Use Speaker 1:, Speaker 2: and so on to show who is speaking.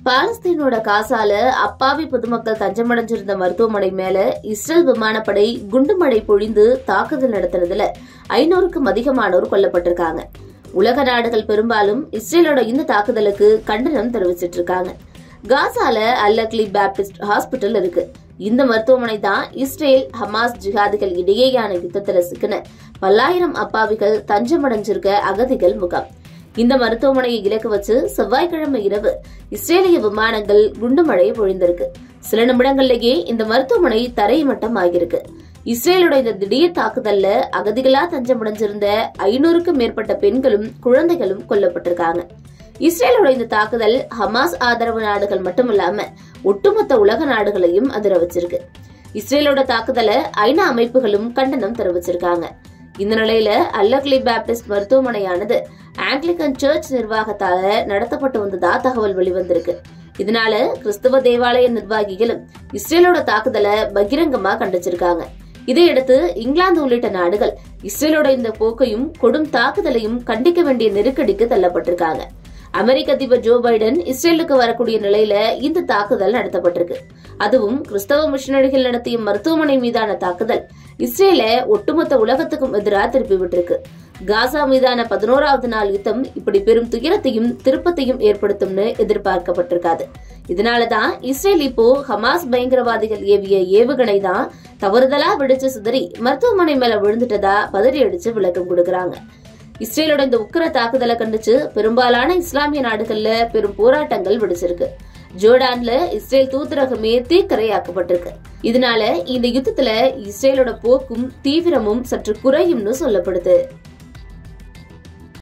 Speaker 1: பாலஸ்தீனோட காசால அப்பாவி பொதுமக்கள் தஞ்சமடைஞ்சிருந்த மருத்துவமனை மேல இஸ்ரேல் விமானப்படை குண்டுமழை பொழிந்து தாக்குதல் நடத்துறதுல ஐநூறுக்கும் அதிகமானோர் கொல்லப்பட்டிருக்காங்க உலக நாடுகள் பெரும்பாலும் இஸ்ரேலோட இந்த தாக்குதலுக்கு கண்டனம் தெரிவிச்சிட்டு இருக்காங்க காசால அல்லக்லி பேப்டிஸ்ட் ஹாஸ்பிட்டல் இருக்கு இந்த மருத்துவமனை தான் இஸ்ரேல் ஹமாஸ் ஜிஹாதிகள் இடையேயான யுத்தத்துல சிக்கின பல்லாயிரம் அப்பாவிகள் தஞ்சமடைஞ்சிருக்க அகதிகள் முகாம் இந்த மருத்துவமனையை இலக்கு வச்சு செவ்வாய்க்கிழமை இரவு இஸ்ரேலிய விமானங்கள் குண்டுமழை பொழிந்திருக்கு சில நிமிடங்கள்லயே இந்த மருத்துவமனை தரைமட்டம் ஆகியிருக்கு இஸ்ரேலோட இந்த திடீர் தாக்குதல்ல அகதிகளா தஞ்சமடைஞ்சிருந்த ஐநூறுக்கும் மேற்பட்ட பெண்களும் குழந்தைகளும் கொல்லப்பட்டிருக்காங்க இஸ்ரேலோட இந்த தாக்குதல் ஹமாஸ் ஆதரவு நாடுகள் மட்டுமில்லாம ஒட்டுமொத்த உலக நாடுகளையும் அதிர வச்சிருக்கு இஸ்ரேலோட தாக்குதலை ஐநா அமைப்புகளும் கண்டனம் தெரிவிச்சிருக்காங்க இந்த நிலையில அல்லக்லி பேப்டிஸ்ட் மருத்துவமனையானது ஆங்கிலிகன் சர்ச் நிர்வாகத்தால நடத்தப்பட்டு வந்ததா தகவல் வெளிவந்திருக்கு இதனால கிறிஸ்தவ தேவாலய நிர்வாகிகளும் இஸ்ரேலோட தாக்குதலை பகிரங்கமா கண்டிச்சிருக்காங்க இதையடுத்து இங்கிலாந்து உள்ளிட்ட நாடுகள் இஸ்ரேலோட இந்த போக்கையும் கொடும் தாக்குதலையும் கண்டிக்க வேண்டிய நெருக்கடிக்கு தள்ளப்பட்டிருக்காங்க அமெரிக்க அதிபர் ஜோ பைடன் இஸ்ரேலுக்கு வரக்கூடிய நிலையில இந்த தாக்குதல் நடத்தப்பட்டிருக்கு அதுவும் கிறிஸ்தவ மிஷனரிகள் நடத்திய மருத்துவமனை மீதான தாக்குதல் இஸ்ரேல ஒட்டுமொத்த உலகத்துக்கும் எதிராக திருப்பி விட்டிருக்கு காசா மீதான பதினோராவது நாள் யுத்தம் இப்படி பெரும் துயரத்தையும் திருப்பத்தையும் ஏற்படுத்தும்னு எதிர்பார்க்கப்பட்டிருக்காது இதனாலதான் இஸ்ரேல் இப்போ ஹமாஸ் பயங்கரவாதிகள் ஏவிய ஏவுகணை தான் தவறுதலா வெடிச்சு சிதறி மருத்துவமனை மேல விழுந்துட்டதா பதறி அடிச்சு விளக்கம் கொடுக்கறாங்க இஸ்ரேலோட இந்த உக்கிர தாக்குதலை கண்டிச்சு பெரும்பாலான இஸ்லாமிய நாடுகள்ல பெரும் போராட்டங்கள் வெடிச்சிருக்கு ஜோர்டான்ல இஸ்ரேல் தூதரகமே தீக்கரையாக்கப்பட்டிருக்கு இதனால இந்த யுத்தத்துல இஸ்ரேலோட போக்கும் தீவிரமும் சற்று குறையும்னு சொல்லப்படுது